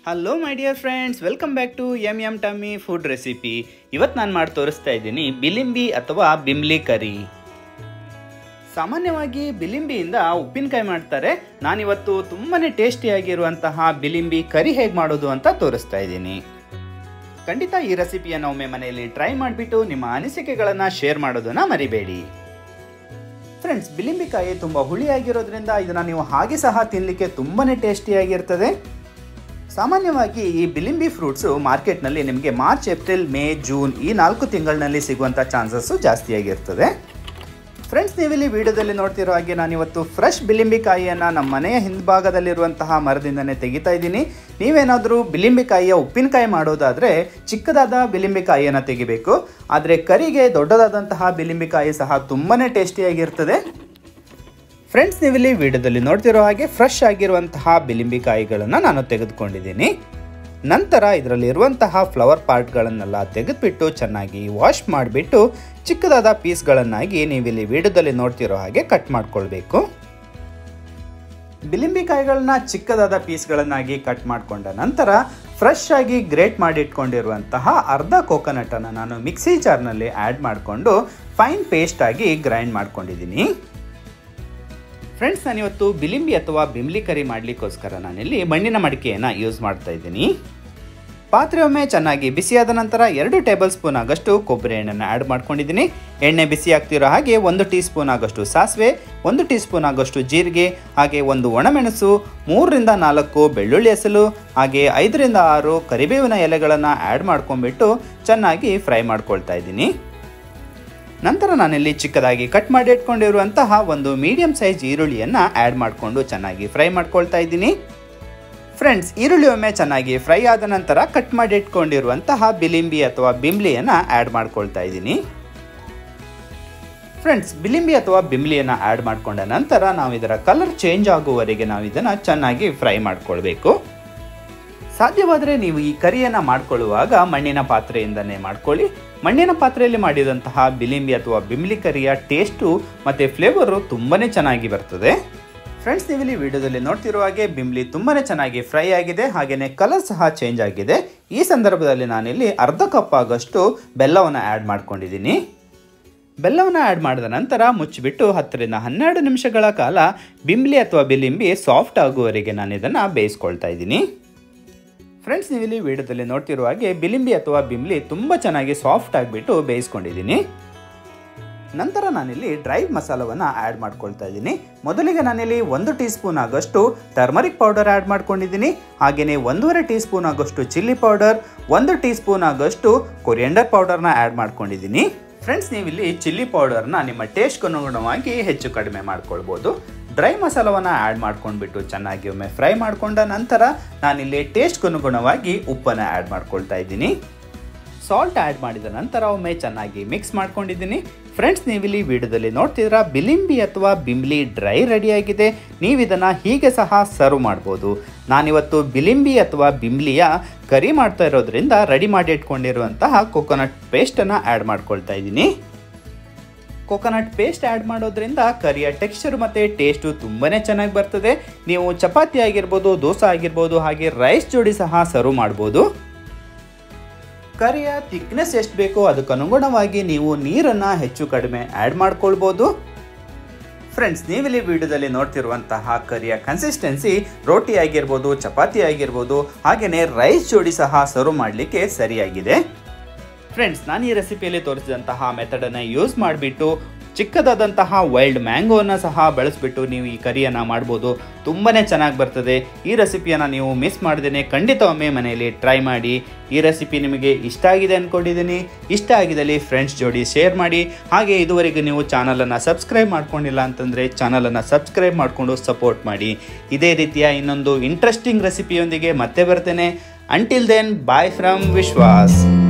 hello my dear friends welcome back to M M tummy food recipe ಇವತ್ತು ನಾನು ಮಾಡಿ ತೋರಿಸ್ತಾ ಇದ್ದೀನಿ ಬಿಲಿಂಬಿ ಅಥವಾ ಬಿಮ್ಲಿ ಕರಿ ಸಾಮಾನ್ಯವಾಗಿ ಬಿಲಿಂಬಿಯಿಂದ ಉಪ್ಪಿನಕಾಯಿ ಮಾಡ್ತಾರೆ ನಾನಿವತ್ತು ತುಂಬಾ ಟೇಸ್ಟಿಯಾಗಿರುವಂತಹ ಬಿಲಿಂಬಿ ಕರಿ ಹೇಗೆ ಮಾಡೋದು ಅಂತ ತೋರಿಸ್ತಾ ಇದ್ದೀನಿ ಖಂಡಿತ ಈ ರೆಸಿಪಿಯನ್ನು ಒಮ್ಮೆ ಮನೆಯಲ್ಲಿ ಟ್ರೈ ಮಾಡಿಬಿಟ್ಟು ನಿಮ್ಮ ಅನಿಸಿಕೆಗಳನ್ನು ಶೇರ್ ಮಾಡೋದನ್ನ ಮರಿಬೇಡಿ ಫ್ರೆಂಡ್ಸ್ ಬಿಲಿಂಬಿಕಾಯಿ ತುಂಬ ಹುಳಿಯಾಗಿರೋದ್ರಿಂದ ಇದನ್ನು ನೀವು ಹಾಗೆ ಸಹ ತಿನ್ನಲಿಕ್ಕೆ ತುಂಬಾ ಟೇಸ್ಟಿಯಾಗಿರ್ತದೆ ಸಾಮಾನ್ಯವಾಗಿ ಈ ಬಿಲಿಂಬಿ ಫ್ರೂಟ್ಸು ಮಾರ್ಕೆಟ್ನಲ್ಲಿ ನಿಮಗೆ ಮಾರ್ಚ್ ಏಪ್ರಿಲ್ ಮೇ ಜೂನ್ ಈ ನಾಲ್ಕು ತಿಂಗಳಿನಲ್ಲಿ ಸಿಗುವಂಥ ಚಾನ್ಸಸ್ಸು ಜಾಸ್ತಿಯಾಗಿರ್ತದೆ ಫ್ರೆಂಡ್ಸ್ ನೀವಿಲ್ಲಿ ವಿಡಿಯೋದಲ್ಲಿ ನೋಡ್ತಿರೋ ಹಾಗೆ ನಾನಿವತ್ತು ಫ್ರೆಶ್ ಬಿಲಿಂಬಿಕಾಯಿಯನ್ನು ನಮ್ಮ ಮನೆಯ ಹಿಂಭಾಗದಲ್ಲಿರುವಂತಹ ಮರದಿಂದನೇ ತೆಗಿತಾ ಇದ್ದೀನಿ ನೀವೇನಾದರೂ ಬಿಲಿಂಬಿಕಾಯಿಯ ಉಪ್ಪಿನಕಾಯಿ ಮಾಡೋದಾದರೆ ಚಿಕ್ಕದಾದ ಬಿಲಿಂಬಿಕಾಯಿಯನ್ನು ತೆಗಿಬೇಕು ಆದರೆ ಕರಿಗೆ ದೊಡ್ಡದಾದಂತಹ ಬಿಲಿಂಬಿಕಾಯಿ ಸಹ ತುಂಬಾ ಟೇಸ್ಟಿಯಾಗಿರ್ತದೆ ಫ್ರೆಂಡ್ಸ್ ನೀವಿಲ್ಲಿ ವಿಡಿಯೋದಲ್ಲಿ ನೋಡ್ತಿರೋ ಹಾಗೆ ಫ್ರೆಶ್ ಆಗಿರುವಂತಹ ಬಿಲಿಂಬಿಕಾಯಿಗಳನ್ನು ನಾನು ತೆಗೆದುಕೊಂಡಿದ್ದೀನಿ ನಂತರ ಇದರಲ್ಲಿರುವಂತಹ ಫ್ಲವರ್ ಪಾರ್ಟ್ಗಳನ್ನೆಲ್ಲ ತೆಗೆದುಬಿಟ್ಟು ಚೆನ್ನಾಗಿ ವಾಶ್ ಮಾಡಿಬಿಟ್ಟು ಚಿಕ್ಕದಾದ ಪೀಸ್ಗಳನ್ನಾಗಿ ನೀವಿಲ್ಲಿ ವಿಡಿಯೋದಲ್ಲಿ ನೋಡ್ತಿರೋ ಹಾಗೆ ಕಟ್ ಮಾಡ್ಕೊಳ್ಬೇಕು ಬಿಲಿಂಬಿಕಾಯಿಗಳನ್ನ ಚಿಕ್ಕದಾದ ಪೀಸ್ಗಳನ್ನಾಗಿ ಕಟ್ ಮಾಡಿಕೊಂಡ ನಂತರ ಫ್ರೆಶ್ ಆಗಿ ಗ್ರೇಟ್ ಮಾಡಿಟ್ಕೊಂಡಿರುವಂತಹ ಅರ್ಧ ಕೋಕೋನಟನ್ನು ನಾನು ಮಿಕ್ಸಿ ಜಾರ್ನಲ್ಲಿ ಆ್ಯಡ್ ಮಾಡಿಕೊಂಡು ಫೈನ್ ಪೇಸ್ಟ್ ಆಗಿ ಗ್ರೈಂಡ್ ಮಾಡ್ಕೊಂಡಿದ್ದೀನಿ ಫ್ರೆಂಡ್ಸ್ ನಾನಿವತ್ತು ಬಿಲಿಂಬಿ ಅಥವಾ ಬಿಮ್ಲಿ ಕರಿ ಮಾಡಲಿಕ್ಕೋಸ್ಕರ ನಾನಿಲ್ಲಿ ಮಣ್ಣಿನ ಮಡಿಕೆಯನ್ನು ಯೂಸ್ ಮಾಡ್ತಾ ಇದ್ದೀನಿ ಪಾತ್ರೆ ಒಮ್ಮೆ ಚೆನ್ನಾಗಿ ಬಿಸಿಯಾದ ನಂತರ ಎರಡು ಟೇಬಲ್ ಸ್ಪೂನ್ ಆಗಷ್ಟು ಕೊಬ್ಬರಿ ಎಣ್ಣೆನ ಆ್ಯಡ್ ಮಾಡ್ಕೊಂಡಿದ್ದೀನಿ ಎಣ್ಣೆ ಬಿಸಿ ಆಗ್ತಿರೋ ಹಾಗೆ ಒಂದು ಟೀ ಸ್ಪೂನ್ ಆಗಷ್ಟು ಸಾಸಿವೆ ಒಂದು ಟೀ ಸ್ಪೂನ್ ಆಗಷ್ಟು ಜೀರಿಗೆ ಹಾಗೆ ಒಂದು ಒಣಮೆಣಸು ಮೂರರಿಂದ ನಾಲ್ಕು ಬೆಳ್ಳುಳ್ಳಿ ಎಸಲು ಹಾಗೆ ಐದರಿಂದ ಆರು ಕರಿಬೇವಿನ ಎಲೆಗಳನ್ನು ಆ್ಯಡ್ ಮಾಡ್ಕೊಂಡ್ಬಿಟ್ಟು ಚೆನ್ನಾಗಿ ಫ್ರೈ ಮಾಡ್ಕೊಳ್ತಾ ಇದ್ದೀನಿ ನಂತರ ನಾನಿಲ್ಲಿ ಚಿಕ್ಕದಾಗಿ ಕಟ್ ಮಾಡಿ ಇಟ್ಕೊಂಡಿರುವಂತಹ ಒಂದು ಮೀಡಿಯಂ ಸೈಜ್ ಈರುಳ್ಳಿಯನ್ನು ಆ್ಯಡ್ ಮಾಡಿಕೊಂಡು ಚೆನ್ನಾಗಿ ಫ್ರೈ ಮಾಡ್ಕೊಳ್ತಾ ಇದ್ದೀನಿ ಫ್ರೆಂಡ್ಸ್ ಈರುಳ್ಳಿ ಒಮ್ಮೆ ಚೆನ್ನಾಗಿ ಫ್ರೈ ಆದ ನಂತರ ಕಟ್ ಮಾಡಿ ಇಟ್ಕೊಂಡಿರುವಂತಹ ಬಿಲಿಂಬಿ ಅಥವಾ ಬಿಮ್ಲಿಯನ್ನು ಆ್ಯಡ್ ಮಾಡ್ಕೊಳ್ತಾ ಇದ್ದೀನಿ ಫ್ರೆಂಡ್ಸ್ ಬಿಲಿಂಬಿ ಅಥವಾ ಬಿಮ್ಲಿಯನ್ನು ಆ್ಯಡ್ ಮಾಡಿಕೊಂಡ ನಂತರ ನಾವು ಇದರ ಕಲರ್ ಚೇಂಜ್ ಆಗುವವರೆಗೆ ನಾವು ಇದನ್ನು ಚೆನ್ನಾಗಿ ಫ್ರೈ ಮಾಡ್ಕೊಳ್ಬೇಕು ಸಾಧ್ಯವಾದರೆ ನೀವು ಈ ಕರಿಯನ್ನು ಮಾಡ್ಕೊಳ್ಳುವಾಗ ಮಣ್ಣಿನ ಪಾತ್ರೆಯಿಂದನೇ ಮಾಡ್ಕೊಳ್ಳಿ ಮಣ್ಣಿನ ಪಾತ್ರೆಯಲ್ಲಿ ಮಾಡಿದಂತಹ ಬಿಲಿಂಬಿ ಅಥವಾ ಬಿಮ್ಲಿ ಕರಿಯ ಟೇಸ್ಟು ಮತ್ತು ಫ್ಲೇವರು ತುಂಬಾ ಚೆನ್ನಾಗಿ ಬರ್ತದೆ ಫ್ರೆಂಡ್ಸ್ ನೀವಿಲ್ಲಿ ವಿಡಿಯೋದಲ್ಲಿ ನೋಡ್ತಿರುವ ಹಾಗೆ ಬಿಮ್ಲಿ ತುಂಬಾ ಚೆನ್ನಾಗಿ ಫ್ರೈ ಆಗಿದೆ ಹಾಗೆಯೇ ಕಲರ್ ಸಹ ಚೇಂಜ್ ಆಗಿದೆ ಈ ಸಂದರ್ಭದಲ್ಲಿ ನಾನಿಲ್ಲಿ ಅರ್ಧ ಕಪ್ ಆಗಷ್ಟು ಬೆಲ್ಲವನ್ನು ಆ್ಯಡ್ ಮಾಡ್ಕೊಂಡಿದ್ದೀನಿ ಬೆಲ್ಲವನ್ನು ಆ್ಯಡ್ ಮಾಡಿದ ನಂತರ ಮುಚ್ಚಿಬಿಟ್ಟು ಹತ್ತರಿಂದ ಹನ್ನೆರಡು ನಿಮಿಷಗಳ ಕಾಲ ಬಿಂಬ್ಲಿ ಅಥವಾ ಬಿಲಿಂಬಿ ಸಾಫ್ಟ್ ಆಗುವವರೆಗೆ ನಾನು ಇದನ್ನು ಬೇಯಿಸ್ಕೊಳ್ತಾ ಇದ್ದೀನಿ ಫ್ರೆಂಡ್ಸ್ ನೀವಿಲ್ಲಿ ವಿಡಿಯೋದಲ್ಲಿ ನೋಡ್ತಿರುವ ಹಾಗೆ ಬಿಲಿಂಬಿ ಅಥವಾ ಬಿಮ್ಲಿ ತುಂಬ ಚೆನ್ನಾಗಿ ಸಾಫ್ಟ್ ಆಗಿಬಿಟ್ಟು ಬೇಯಿಸ್ಕೊಂಡಿದ್ದೀನಿ ನಂತರ ನಾನಿಲ್ಲಿ ಡ್ರೈ ಮಸಾಲವನ್ನು ಆ್ಯಡ್ ಮಾಡ್ಕೊಳ್ತಾ ಇದ್ದೀನಿ ಮೊದಲಿಗೆ ನಾನಿಲ್ಲಿ ಒಂದು ಟೀ ಸ್ಪೂನ್ ಆಗಷ್ಟು ಟರ್ಮರಿಕ್ ಪೌಡರ್ ಆ್ಯಡ್ ಮಾಡ್ಕೊಂಡಿದ್ದೀನಿ ಹಾಗೆಯೇ ಒಂದೂವರೆ ಟೀ ಸ್ಪೂನ್ ಆಗಷ್ಟು ಚಿಲ್ಲಿ ಪೌಡರ್ ಒಂದು ಟೀ ಸ್ಪೂನ್ ಆಗಷ್ಟು ಕೊರಿಯಂಡರ್ ಪೌಡರ್ನ ಆ್ಯಡ್ ಮಾಡ್ಕೊಂಡಿದ್ದೀನಿ ಫ್ರೆಂಡ್ಸ್ ನೀವಿಲ್ಲಿ ಚಿಲ್ಲಿ ಪೌಡರ್ನ ನಿಮ್ಮ ಟೇಸ್ಟ್ಗೆ ಅನುಗುಣವಾಗಿ ಹೆಚ್ಚು ಕಡಿಮೆ ಮಾಡ್ಕೊಳ್ಬೋದು ಡ್ರೈ ಮಸಾಲವನ್ನು ಆ್ಯಡ್ ಮಾಡ್ಕೊಂಡ್ಬಿಟ್ಟು ಚೆನ್ನಾಗಿ ಒಮ್ಮೆ ಫ್ರೈ ಮಾಡಿಕೊಂಡ ನಂತರ ನಾನಿಲ್ಲಿ ಟೇಸ್ಟ್ಗೆ ಅನುಗುಣವಾಗಿ ಉಪ್ಪನ್ನು ಆ್ಯಡ್ ಮಾಡ್ಕೊಳ್ತಾ ಇದ್ದೀನಿ ಸಾಲ್ಟ್ ಆ್ಯಡ್ ಮಾಡಿದ ನಂತರ ಒಮ್ಮೆ ಚೆನ್ನಾಗಿ ಮಿಕ್ಸ್ ಮಾಡ್ಕೊಂಡಿದ್ದೀನಿ ಫ್ರೆಂಡ್ಸ್ ನೀವಿಲ್ಲಿ ವಿಡಿಯೋದಲ್ಲಿ ನೋಡ್ತಿದ್ರ ಬಿಲಿಂಬಿ ಅಥವಾ ಬಿಂಬ್ಲಿ ಡ್ರೈ ರೆಡಿಯಾಗಿದೆ ನೀವು ಇದನ್ನು ಹೀಗೆ ಸಹ ಸರ್ವ್ ಮಾಡ್ಬೋದು ನಾನಿವತ್ತು ಬಿಲಿಂಬಿ ಅಥವಾ ಬಿಂಬ್ಲಿಯ ಕರಿ ಮಾಡ್ತಾ ಇರೋದ್ರಿಂದ ರೆಡಿ ಮಾಡಿ ಇಟ್ಕೊಂಡಿರುವಂತಹ ಕೊಕೊನಟ್ ಪೇಸ್ಟನ್ನು ಆ್ಯಡ್ ಮಾಡ್ಕೊಳ್ತಾ ಇದ್ದೀನಿ ಕೊಕೊನಟ್ ಪೇಸ್ಟ್ ಆ್ಯಡ್ ಮಾಡೋದ್ರಿಂದ ಕರಿಯ ಟೆಕ್ಸ್ಚರ್ ಮತ್ತು ಟೇಸ್ಟು ತುಂಬಾ ಚೆನ್ನಾಗಿ ಬರ್ತದೆ ನೀವು ಚಪಾತಿ ಆಗಿರ್ಬೋದು ದೋಸೆ ಆಗಿರ್ಬೋದು ಹಾಗೆ ರೈಸ್ ಜೋಡಿ ಸಹ ಸರ್ವ್ ಮಾಡ್ಬೋದು ಕರಿಯ ಥಿಕ್ನೆಸ್ ಎಷ್ಟು ಬೇಕೋ ಅದಕ್ಕೆ ಅನುಗುಣವಾಗಿ ನೀವು ನೀರನ್ನು ಹೆಚ್ಚು ಕಡಿಮೆ ಆ್ಯಡ್ ಮಾಡ್ಕೊಳ್ಬೋದು ಫ್ರೆಂಡ್ಸ್ ನೀವಿಲ್ಲಿ ವಿಡಿಯೋದಲ್ಲಿ ನೋಡ್ತಿರುವಂತಹ ಕರಿಯ ಕನ್ಸಿಸ್ಟೆನ್ಸಿ ರೋಟಿ ಆಗಿರ್ಬೋದು ಚಪಾತಿ ಆಗಿರ್ಬೋದು ಹಾಗೆಯೇ ರೈಸ್ ಜೋಡಿ ಸಹ ಸರ್ವ್ ಮಾಡಲಿಕ್ಕೆ ಸರಿಯಾಗಿದೆ ಫ್ರೆಂಡ್ಸ್ ನಾನು ಈ ರೆಸಿಪಿಯಲ್ಲಿ ತೋರಿಸಿದಂತಹ ಮೆಥಡನ್ನು ಯೂಸ್ ಮಾಡಿಬಿಟ್ಟು ಚಿಕ್ಕದಾದಂತಹ ವೈಲ್ಡ್ ಮ್ಯಾಂಗೋವನ್ನು ಸಹ ಬಳಸಿಬಿಟ್ಟು ನೀವು ಈ ಕರಿಯನ್ನು ಮಾಡ್ಬೋದು ತುಂಬಾ ಚೆನ್ನಾಗಿ ಬರ್ತದೆ ಈ ರೆಸಿಪಿಯನ್ನು ನೀವು ಮಿಸ್ ಮಾಡ್ದೇ ಖಂಡಿತ ಒಮ್ಮೆ ಮನೆಯಲ್ಲಿ ಟ್ರೈ ಮಾಡಿ ಈ ರೆಸಿಪಿ ನಿಮಗೆ ಇಷ್ಟ ಆಗಿದೆ ಅಂದ್ಕೊಂಡಿದ್ದೀನಿ ಇಷ್ಟ ಆಗಿದಲ್ಲಿ ಫ್ರೆಂಡ್ಸ್ ಜೋಡಿ ಶೇರ್ ಮಾಡಿ ಹಾಗೆ ಇದುವರೆಗೆ ನೀವು ಚಾನಲನ್ನು ಸಬ್ಸ್ಕ್ರೈಬ್ ಮಾಡ್ಕೊಂಡಿಲ್ಲ ಅಂತಂದರೆ ಚಾನಲನ್ನು ಸಬ್ಸ್ಕ್ರೈಬ್ ಮಾಡಿಕೊಂಡು ಸಪೋರ್ಟ್ ಮಾಡಿ ಇದೇ ರೀತಿಯ ಇನ್ನೊಂದು ಇಂಟ್ರೆಸ್ಟಿಂಗ್ ರೆಸಿಪಿಯೊಂದಿಗೆ ಮತ್ತೆ ಬರ್ತೇನೆ until then bye from Vishwas